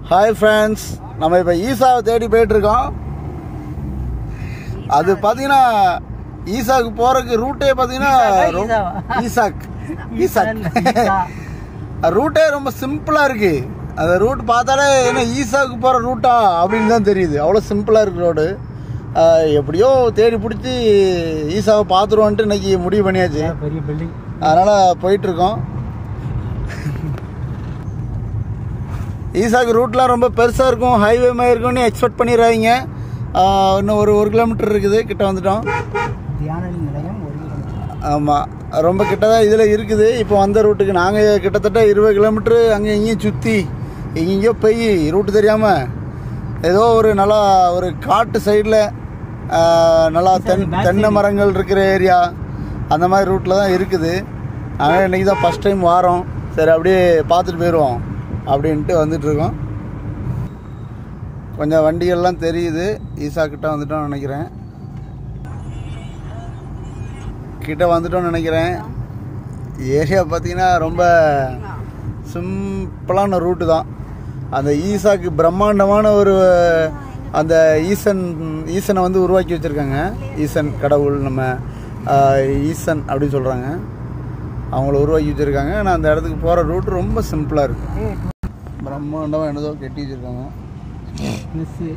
Hi friends நம்ம இப்போ ஈசாவை தேடி போயிட்டு இருக்கோம் அது பார்த்தீங்கன்னா ஈசாக்கு போறதுக்கு ரூட்டே பார்த்தீங்கன்னா ஈசாவா, ரொ- ஈசாவா? ஈசாக் ஈசாக் ஈசா. ரூட்டே ரொம்ப சிம்பிளாக இருக்கு அந்த ரூட் பார்த்தாலே என்ன ஈசாவுக்கு போகிற ரூட்டா அப்படின்னு தான் தெரியுது அவ்வளோ சிம்பிளாக இருக்கு ரோடு எப்படியோ தேடி பிடிச்சி ஈசாவை பார்த்துருவோன்ட்டு இன்னைக்கு முடிவு பண்ணியாச்சு பெரிய பில்டிங் அதனால் போயிட்டுருக்கோம் ஈசாக்கு ரூட்லாம் ரொம்ப பெருசாக இருக்கும் ஹைவே மாதிரி இருக்கும்னு எக்ஸ்பெக்ட் பண்ணிடுறாங்க இன்னும் ஒரு ஒரு கிலோமீட்டர் இருக்குது கிட்ட வந்துட்டோம் தியான நிலையம் ஒரு கிலோமீட்டர். ஆமாம் ரொம்ப கிட்ட தான் இதில் இருக்குது இப்போ வந்த ரூட்டுக்கு நாங்கள் கிட்டத்தட்ட இருபது கிலோமீட்ரு அங்கே இங்கேயும் சுற்றி எங்கெங்கேயோ போய் ரூட்டு தெரியாமல் ஏதோ ஒரு நல்லா ஒரு காட்டு சைடில் நல்லா தென் தென்னை மரங்கள் இருக்கிற ஏரியா அந்த மாதிரி ரூட்டில் தான் இருக்குது அதனால் இன்றைக்கி தான் ஃபஸ்ட் டைம் வாரோம் சரி அப்படியே பார்த்துட்டு போயிடுவோம் அப்படின்ட்டு வந்துட்டுருக்கோம் கொஞ்சம் வண்டிகள்லாம் தெரியுது ஈசா கிட்ட வந்துட்டோம்னு நினைக்கிறேன் கிட்ட வந்துட்டோம்னு நினைக்கிறேன் ஏரியா பார்த்தீங்கன்னா ரொம்ப சிம்பிளான ரூட்டு தான் அந்த ஈசாக்கு பிரம்மாண்டமான ஒரு அந்த ஈசன் ஈசனை வந்து உருவாக்கி வச்சுருக்காங்க ஈசன் கடவுள் நம்ம ஆஹ், ஈசன் அப்படின்னு சொல்கிறாங்க அவங்கள உருவாக்கி வச்சுருக்காங்க ஆனால் அந்த இடத்துக்கு போகிற ரூட் ரொம்ப சிம்பிளாக இருக்குது பிரம்மாண்டமாக என்னதோ கட்டி வச்சுருக்காங்க மிஸ்ஸு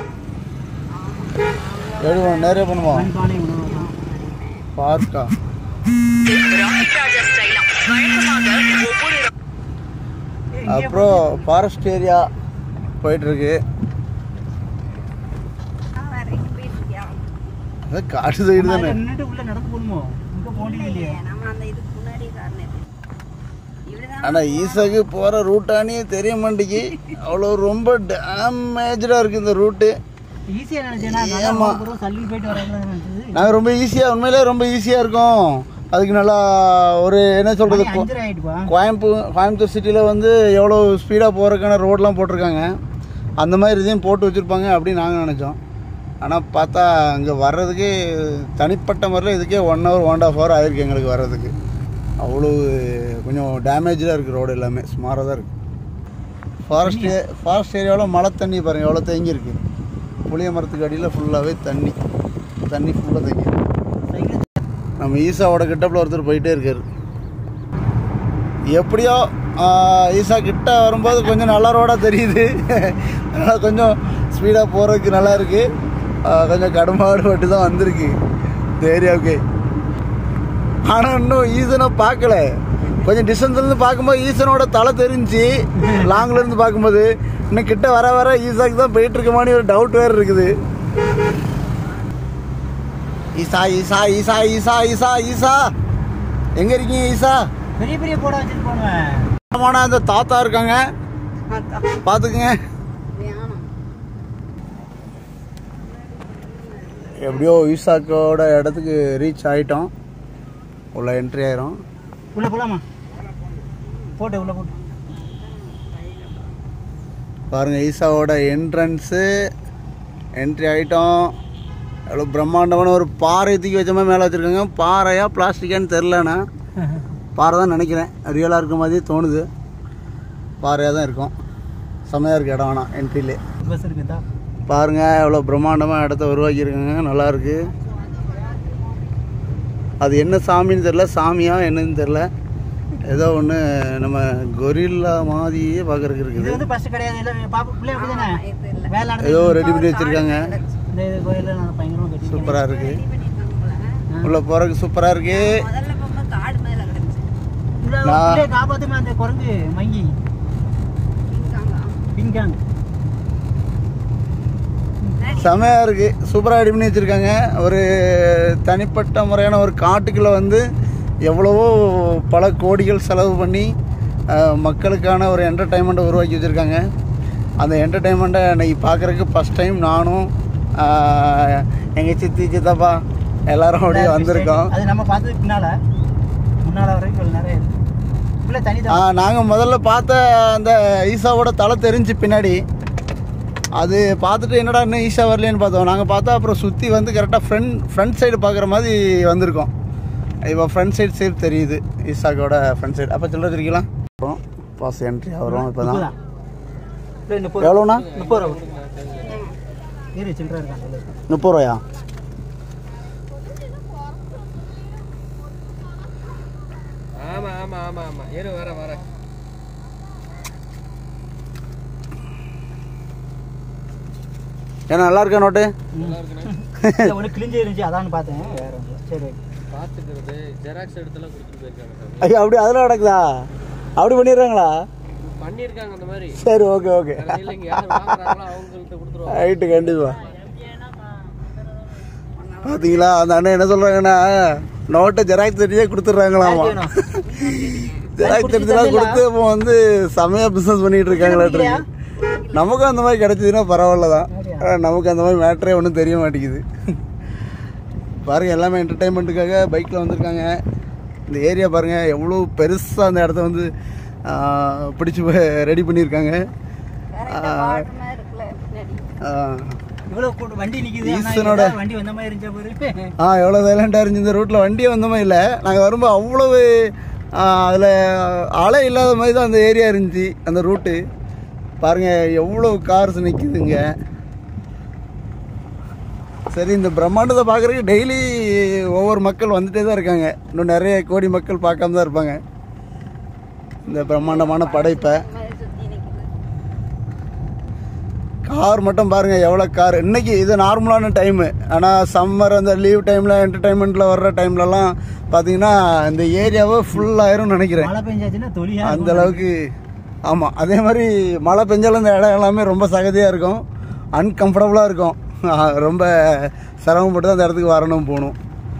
எழுவோம் நேரே பண்ணுவோம் மண்பானை உணவகம் பார்க்கா அப்புறம் ஃபாரஸ்ட் ஏரியா போயிட்டுருக்கு அது காட்டு சைடு அம்மா, தானே இங்க நின்னுட்டு உள்ள நடந்து போகணுமோ இங்க போக இல்லையே ஆனால் ஈசாக்கு போகிற ரூட்டானே தெரிய மாட்டேங்கி அவ்வளோ ரொம்ப டேமேஜாக இருக்குது இந்த ரூட்டு ஈஸியா நினைச்சேன்னா ஏம்மா. நல்லா சல்லி போயிட்டு வராங்களா நினைச்சது நாங்கள் ரொம்ப ஈஸியாக உண்மையிலே ரொம்ப ஈஸியாக இருக்கும் அதுக்கு நல்லா ஒரு என்ன சொல்கிறது மணி அஞ்சரை ஆயிட்டுப்பா கோயம்புத்தூர் கோயம்புத்தூர் சிட்டியில் வந்து எவ்வளோ ஸ்பீடாக போகிறதுக்கான ரோடெலாம் போட்டிருக்காங்க அந்த மாதிரி இதையும் போட்டு வச்சுருப்பாங்க அப்படின்னு நாங்கள் நினச்சோம் ஆனால் பார்த்தா அங்கே வர்றதுக்கு தனிப்பட்ட முறையில் இதுக்கே one hour one half hour ஆயிருக்கு எங்களுக்கு வர்றதுக்கு அவ்வளோ கொஞ்சம் டேமேஜாக இருக்குது ரோடு எல்லாமே சுமாராக தான் இருக்குது ஃபாரஸ்ட் ஏ ஃபாரஸ்ட் ஏரியாவில் மழை தண்ணி பாருங்கள் எவ்வளோ தேங்கி இருக்கு புளிய மரத்துக்கு அடியில் ஃபுல்லாகவே தண்ணி தண்ணி ஃபுல்லாக தேங்கி இருக்கு. சைக்கிள் நம்ம ஈசாவோட கிட்டப்பில் ஒருத்தர் போயிட்டே இருக்காரு எப்படியோ ஆஹ், ஈசா கிட்ட வரும்போது கொஞ்சம் நல்ல ரோடாக தெரியுது அதனால் கொஞ்சம் ஸ்பீடாக போகிறதுக்கு நல்லா இருக்கு ஆஹ், கொஞ்சம் கடுமாடு பட்டு தான் வந்திருக்கு இந்த ஏரியாவுக்கு ஆனால் இன்னும் ஈசனை பார்க்கல கொஞ்சம் டிஸ்டன்ஸ்லேருந்து பார்க்கும்போது ஈசனோட தலை தெரிஞ்சு லாங்லேருந்து பார்க்கும்போது இன்னும் கிட்ட வர வர ஈசாக்கு தான் போயிட்டு இருக்கமானு ஒரு டவுட் வேறு இருக்குது ஈசா ஈசா ஈசா ஈசா ஈசா ஈசா எங்க இருக்கீங்க ஈசா பெரிய பெரிய போட வச்சுட்டு போனேன் போனா அந்த தாத்தா இருக்காங்க பாத்துக்குங்க எப்படியோ ஈசாக்கோட இடத்துக்கு ரீச் ஆயிட்டோம் உள்ள என்ட்ரி ஆயிரும் உள்ள போலாமா போட்டு உள்ள போட்டு பாருங்க ஈசாவோட என்ட்ரன்ஸு என்ட்ரி ஆயிட்டோம் எவ்வளோ பிரம்மாண்டமான ஒரு பாறை தூக்கி வச்ச மாதிரி மேலே வச்சுருக்காங்க பாறையா பிளாஸ்டிக்கான்னு தெரிலண்ணா பாறை தான் நினைக்கிறேன் ரியலாக இருக்க மாதிரி தோணுது பாறையாக தான் இருக்கும் செம்மையாக இருக்கு இடம் ஆனால் என்ட்ரிலே பஸ் இருக்குதா பாருங்க எவ்வளோ பிரம்மாண்டமாக இடத்த உருவாக்கியிருக்காங்க நல்லா இருக்கு அது என்ன சாமின்னு தெரில சாமியா என்னன்னு தெரில ஏதோ ஒன்று நம்ம கொரில்லா மாதிரியே பார்க்கறதுக்கு இது இருக்குது வந்து பஸ் கிடையாது இல்ல பாப்பா பிள்ளை அப்படிதானே வேலை நடந்து ஏதோ ரெடி பண்ணி வச்சுருக்காங்க இந்த இது கோயில நான் பயங்கரமா கட்டி சூப்பராக இருக்கு உள்ளே போகிறதுக்கு சூப்பராக இருக்கு நான்- காப்பாத்துமே அந்த குரங்கு மங்கி பிங்காங் செமையாக இருக்குது சூப்பராக ரெடி பண்ணி வச்சுருக்காங்க ஒரு தனிப்பட்ட முறையான ஒரு காட்டுக்குள்ளே வந்து எவ்வளவோ பல கோடிகள் செலவு பண்ணி அஹ், மக்களுக்கான ஒரு என்டர்டைன்மெண்ட்டை உருவாக்கி வச்சுருக்காங்க அந்த என்டர்டைன்மெண்ட்டை இன்னைக்கு பார்க்குறதுக்கு ஃபஸ்ட் டைம் நானும் எங்கள் சித்தி சித்தப்பா எல்லாரும் அப்படியே வந்திருக்கோம் அது நம்ம பார்த்தது பின்னால முன்னால வரைக்கும் இவ்வளவு நேரம் இருக்கு. பிள்ளை தனி தான் நாங்கள் முதல்ல பார்த்த அந்த ஈசாவோட தலை தெரிஞ்சு பின்னாடி அது பார்த்துட்டு என்னடா இன்னும் ஈஷா வரலையேன்னு பார்த்தோம் நாங்கள் பார்த்தா அப்புறம் சுற்றி வந்து கரெக்டாக ஃப்ரண்ட் ஃப்ரண்ட் சைடு பார்க்குற மாதிரி வந்திருக்கோம் இப்போ ஃப்ரண்ட் சைடு சேஃப் தெரியுது ஈசாக்கோட ஃப்ரண்ட் சைடு அப்போ சில்லற வச்சிருக்கலாம் பாஸ் என்ட்ரி ஆகிறோம் இப்போ தான் இப்பதான். இல்லை முப்பது எவ்வளோண்ணா முப்பது ரூபா இரு சில்லற இருக்கான் சொல்லு முப்பது ரூபாயா ஆமா ஆமா ஆமா ஆமா இரு வர வர ஏன்னா நல்லா இருக்கா நோட்டு இல்லை ஒன்று கிழிஞ்சு இருந்துச்சு அதான்னு பார்த்தேன் வேற ஒன்றும் இல்லை. சரி ஓகே பாத்துக்கிறது ஜெராக்ஸ் எடுத்துலாம் கொடுத்துட்டு போயிருக்காங்க ஐயா அப்படி அதெல்லாம் நடக்குதா அப்படி பண்ணிடுறாங்களா பண்ணியிருக்காங்க அந்த மாதிரி சரி ஓகே ஓகே வேற இல்லைங்க யார் வாங்குறாங்களோ அவங்கள்ட்ட கொடுத்துருவாங்க ரைட்டு கண்டிப்பா பார்த்தீங்களா அந்த அண்ணன் என்ன சொல்கிறாங்கன்னா நோட்டை ஜெராக்ஸ் தட்டியே கொடுத்துட்றாங்களாமா வேணும். ஜெராக்ஸ் தட்டிலாம் கொடுத்து இப்போ வந்து செமையாக பிஸ்னஸ் பண்ணிட்டு இருக்காங்களாட்டு நமக்கும் அந்த மாதிரி கிடைச்சதுன்னா பரவாயில்ல தான் ஆனா, நமக்கு அந்த மாதிரி மேட்ரே ஒன்றும் தெரிய மாட்டேங்குது பாருங்க எல்லாமே என்டர்டைன்மெண்ட்டுக்காக பைக்கில் வந்திருக்காங்க இந்த ஏரியா பாருங்க எவ்வளோ பெருசாக அந்த இடத்த வந்து ஆ, பிடிச்சி ரெடி பண்ணியிருக்காங்க ஆ, ஆ, இவ்வளோ கூட்டு வண்டி நிற்கிது ஈசனோட- வண்டி வந்த மாதிரி இருந்துச்சா பாரு ஆ எவ்வளோ சைலண்டாக இருந்துச்சு இந்த ரூட்டில் வண்டியே வந்த மாதிரி இல்லை நாங்கள் வரும்போது அவ்வளவு அதில் அலை இல்லாத மாதிரி தான் அந்த ஏரியா இருந்துச்சு அந்த ரூட்டு பாருங்கள் எவ்வளோ கார்ஸ் நிற்குதுங்க சரி இந்த பிரம்மாண்டத்தை பார்க்குறதுக்கு டெய்லி ஒவ்வொரு மக்கள் வந்துட்டே தான் இருக்காங்க இன்னும் நிறைய கோடி மக்கள் பார்க்காம தான் இருப்பாங்க இந்த பிரம்மாண்டமான படைப்பை கார் மட்டும் பாருங்க எவ்வளோ கார் இன்னைக்கு இது நார்மலான டைமு ஆனால் சம்மர் அந்த லீவ் டைமில் என்டர்டைன்மெண்ட்டில் வர்ற டைம்லலாம் பார்த்தீங்கன்னா இந்த ஏரியாவை ஃபுல் ஆயிரும்னு நினைக்கிறேன் மழை பெஞ்சாச்சுன்னா தொழியா அந்த அளவுக்கு ஆமாம் அதே மாதிரி மழை பெஞ்சாலும் இந்த இடம் எல்லாமே ரொம்ப சகதியாக இருக்கும் அன்கம்ஃபர்டபுளாக இருக்கும் ஆஹ் ரொம்ப சிரமப்பட்டு தான் அந்த இடத்துக்கு வரணும் போகணும்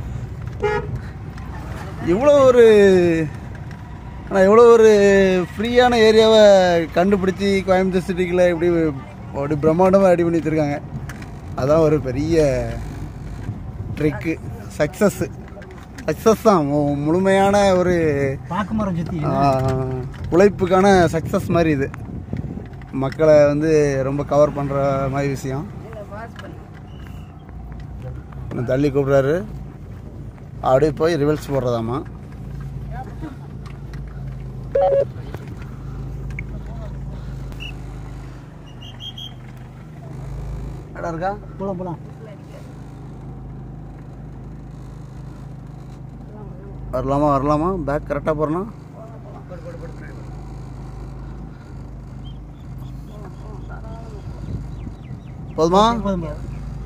இவ்வளோ ஒரு ஆனால் இவ்வளோ ஒரு ஃப்ரீயான ஏரியாவை கண்டுபிடிச்சி கோயம்புத்தூர் சிட்டிக்குள்ளே இப்படி அப்படி பிரம்மாண்டமாக ரெடி பண்ணி வச்சுருக்காங்க அதான் ஒரு பெரிய ட்ரிக்கு சக்ஸஸ்ஸு சக்ஸஸ் தான் மு- முழுமையான ஒரு பாக்கு மரம் சுற்றி ஆஹ், உழைப்புக்கான சக்ஸஸ் மாதிரி இது மக்களை வந்து ரொம்ப கவர் பண்ணுற மாதிரி விஷயம் இன்னும் தள்ளி கூப்பிட்றாரு அப்படியே போய் ரிவல்ஸ் போடுறதாமா இடம் இருக்கா போலாம் போலாம் வரலாமா வரலாமா பேக் கரெக்டாக போகிறோன்னா போதுமா போதும் போதும்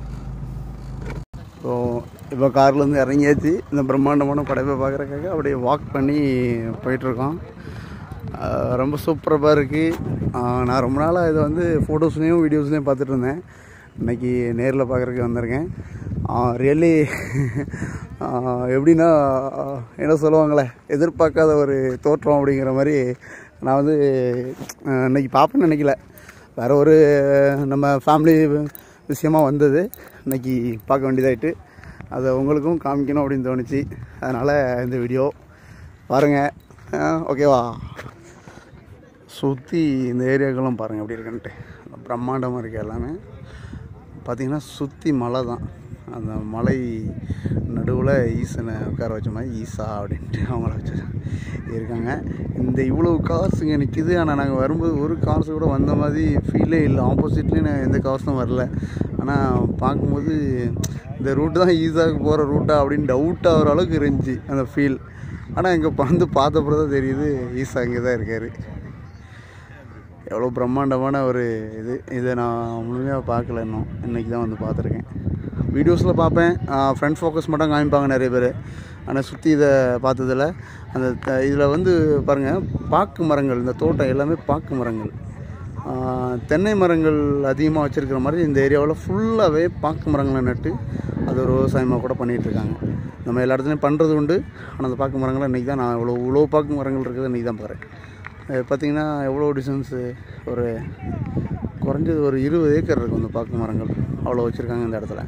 ஸோ இப்போ கார்லேருந்து இறங்கியாச்சு இந்த பிரம்மாண்டமான படைப்பை பார்க்குறக்காக அப்படியே வாக் பண்ணி போயிட்டுருக்கோம் ஆஹ் ரொம்ப சூப்பராக இருக்குது நான் ரொம்ப நாளாக இதை வந்து ஃபோட்டோஸ்லேயும் வீடியோஸ்லேயும் பார்த்துட்டு இருந்தேன் இன்னைக்கு நேரில் பார்க்குறதுக்கு வந்திருக்கேன் ரியலி எப்படின்னா ஆஹ் என்ன சொல்லுவாங்களே எதிர்பார்க்காத ஒரு தோற்றம் அப்படிங்கிற மாதிரி நான் வந்து ஆஹ் இன்னைக்கு பார்ப்பேன்னு நினைக்கல வேறு ஒரு நம்ம ஃபேமிலி விஷயமா வந்தது இன்னைக்கு பார்க்க வேண்டியதாயிட்டு அதை உங்களுக்கும் காமிக்கணும் அப்படின்னு தோணுச்சு அதனால் இந்த வீடியோ பாருங்கள் ஓகேவா சுற்றி இந்த ஏரியாக்கெல்லாம் பாருங்கள் எப்படி இருக்குன்ட்டு பிரம்மாண்டமாக இருக்குது எல்லாமே பார்த்திங்கன்னா சுற்றி மலை தான் அந்த மலை நடுவில் ஈசனை உட்கார வச்ச மாதிரி ஈசா அப்படின்ட்டு அவங்கள வச்சு இருக்காங்க இந்த இவ்வளோ காசுங்க நிற்கிது ஆனால் நாங்கள் வரும்போது ஒரு காசு கூட வந்த மாதிரி ஃபீலே இல்லை ஆப்போசிட்லேயும் நான் எந்த காசும் வரல ஆனால் பார்க்கும்போது இந்த ரூட்டு தான் ஈஸாவுக்கு போகிற ரூட்டா அப்படின்னு டவுட் ஆகிற அளவுக்கு இருந்துச்சு அந்த ஃபீல் ஆனால் இங்கே வந்து பார்த்தப்பறம் தான் தெரியுது ஈசா இங்கே தான் இருக்கார் எவ்வளோ பிரம்மாண்டமான ஒரு இது இதை நான் முழுமையாக பார்க்கல இன்னும் இன்றைக்கி தான் வந்து பார்த்துருக்கேன் வீடியோஸில் பார்ப்பேன் ஃப்ரண்ட் ஃபோக்கஸ் மட்டும் காமிப்பாங்க நிறைய பேர் ஆனால் சுற்றி இதை பார்த்ததில் அந்த இதில் வந்து பாருங்கள் பாக்கு மரங்கள் இந்த தோட்டம் எல்லாமே பாக்கு மரங்கள் ஆஹ் தென்னை மரங்கள் அதிகமாக வச்சுருக்கிற மாதிரி இந்த ஏரியாவில் ஃபுல்லாகவே பாக்கு மரங்களை நட்டு அது ஒரு விவசாயமாக கூட பண்ணிகிட்டு இருக்காங்க நம்ம எல்லா இடத்துலையும் பண்ணுறது உண்டு ஆனால் அந்த பாக்கு மரங்களை இன்றைக்கி தான் நான் இவ்வளோ இவ்வளோ பாக்கு மரங்கள் இருக்குது இன்றைக்கி தான் பாருறேன் பார்த்தீங்கன்னா எவ்வளோ டிஸ்டன்ஸு ஒரு குறைஞ்சது ஒரு இருபது ஏக்கர் இருக்கும் இந்த பாக்கு மரங்கள் அவ்வளோ வச்சுருக்காங்க இந்த இடத்துல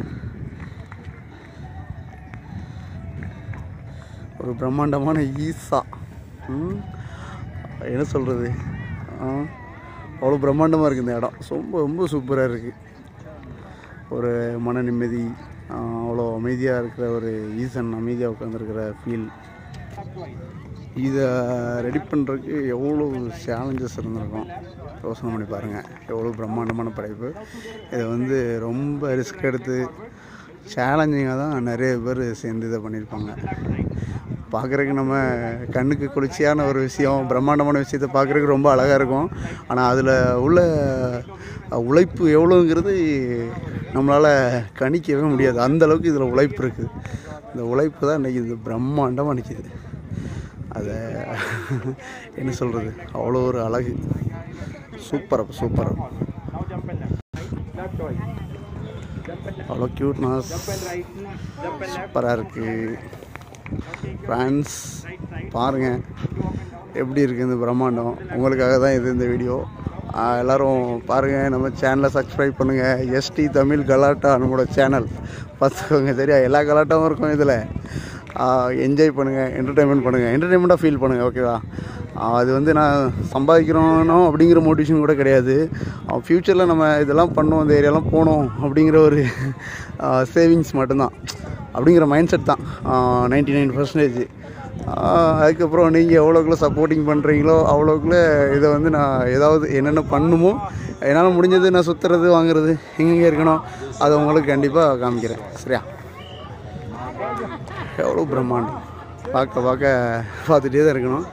ஒரு பிரம்மாண்டமான ஈசா ம், என்ன சொல்கிறது அவ்வளோ பிரம்மாண்டமாக இருக்குது இந்த இடம் ரொம்ப ரொம்ப சூப்பராக இருக்குது ஒரு மன நிம்மதி ஆ, அவ்வளோ அமைதியாக இருக்கிற ஒரு ஈசன் அமைதியாக உட்காந்துருக்கிற ஃபீல் இதை ரெடி பண்ணுறதுக்கு எவ்வளோ சேலஞ்சஸ் இருந்திருக்கும் யோசனை பண்ணி பாருங்கள் எவ்வளோ பிரம்மாண்டமான படைப்பு இதை வந்து ரொம்ப ரிஸ்க் எடுத்து சேலஞ்சிங்காக தான் நிறைய பேர் சேர்ந்து இதை பண்ணியிருப்பாங்க பார்க்குறதுக்கு நம்ம கண்ணுக்கு குளிர்ச்சியான ஒரு விஷயம் பிரம்மாண்டமான விஷயத்தை பார்க்குறதுக்கு ரொம்ப அழகாக இருக்கும் ஆனால் அதில் உள்ள உழைப்பு எவ்வளோங்கிறது நம்மளால் கணிக்கவே முடியாது அந்த அளவுக்கு இதில் உழைப்பு இருக்குது இந்த உழைப்பு தான் இன்றைக்கி இது பிரம்மாண்டமாக நிற்கிது அதை என்ன சொல்கிறது அவ்வளோ ஒரு அழகு சூப்பராக சூப்பராக அவ்வளோ க்யூட்னஸ் சூப்பராக இருக்குது ஃப்ரான்ஸ் பாருங்கள் எப்படி இருக்குது இந்த பிரம்மாண்டம் உங்களுக்காக தான் இது இந்த வீடியோ ஆஹ் எல்லாரும் பாருங்கள் நம்ம சேனலை சப்ஸ்கிரைப் பண்ணுங்கள் எஸ்டி தமிழ் கலாட்டா நம்மளோட சேனல் பார்த்துக்கோங்க சரியா எல்லா கலாட்டாவும் இருக்கும் இதில் என்ஜாய் பண்ணுங்கள் என்டர்டெயின்மெண்ட் பண்ணுங்கள் என்டர்டெயின்மெண்ட்டாக ஃபீல் பண்ணுங்கள் ஓகேவா ஆஹ் அது வந்து நான் சம்பாதிக்கிறோனோ அப்படிங்கிற மோட்டிவேஷன் கூட கிடையாது ஃப்யூச்சரில் நம்ம இதெல்லாம் பண்ணோம் இந்த ஏரியாலாம் போனோம் அப்படிங்கிற ஒரு சேவிங்ஸ் மட்டும்தான் அப்படிங்கிற மைண்ட் செட் தான் நைன்டி நைன் பர்சன்டேஜ் அதுக்கப்புறம் நீங்கள் எவ்வளோக்குள்ள சப்போர்ட்டிங் பண்ணுறீங்களோ அவ்வளோக்குள்ள இதை வந்து நான் ஏதாவது என்னென்ன பண்ணுமோ என்னால் முடிஞ்சது நான் சுற்றுறது வாங்குறது எங்கெங்கே இருக்கணும் அதை உங்களுக்கு கண்டிப்பாக காமிக்கிறேன் சரியா எவ்வளோ பிரம்மாண்டம் பார்க்க பார்க்க பார்த்துட்டே தான் இருக்கணும்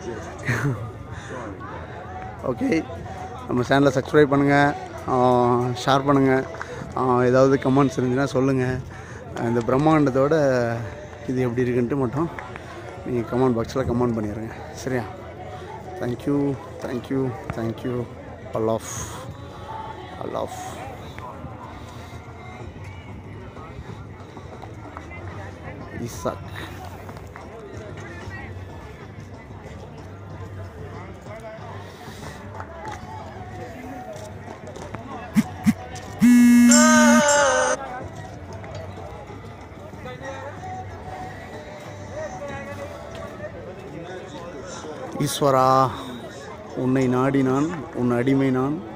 ஓகே நம்ம சேனலை சப்ஸ்கிரைப் பண்ணுங்கள் ஷேர் பண்ணுங்கள் ஏதாவது கமெண்ட்ஸ் இருந்துச்சுன்னா சொல்லுங்கள் இந்த பிரம்மாண்டத்தோட இது எப்படி இருக்குன்ட்டு மட்டும் நீங்கள் கமெண்ட் பாக்ஸில் கமெண்ட் பண்ணிடுங்க சரியா தேங்க்யூ தேங்க்யூ தேங்க்யூ அல் ஆஃப் அல் ஆஃப் இசாக் ஈஸ்வரா உன்னை நாடி நான் உன் அடிமை நான்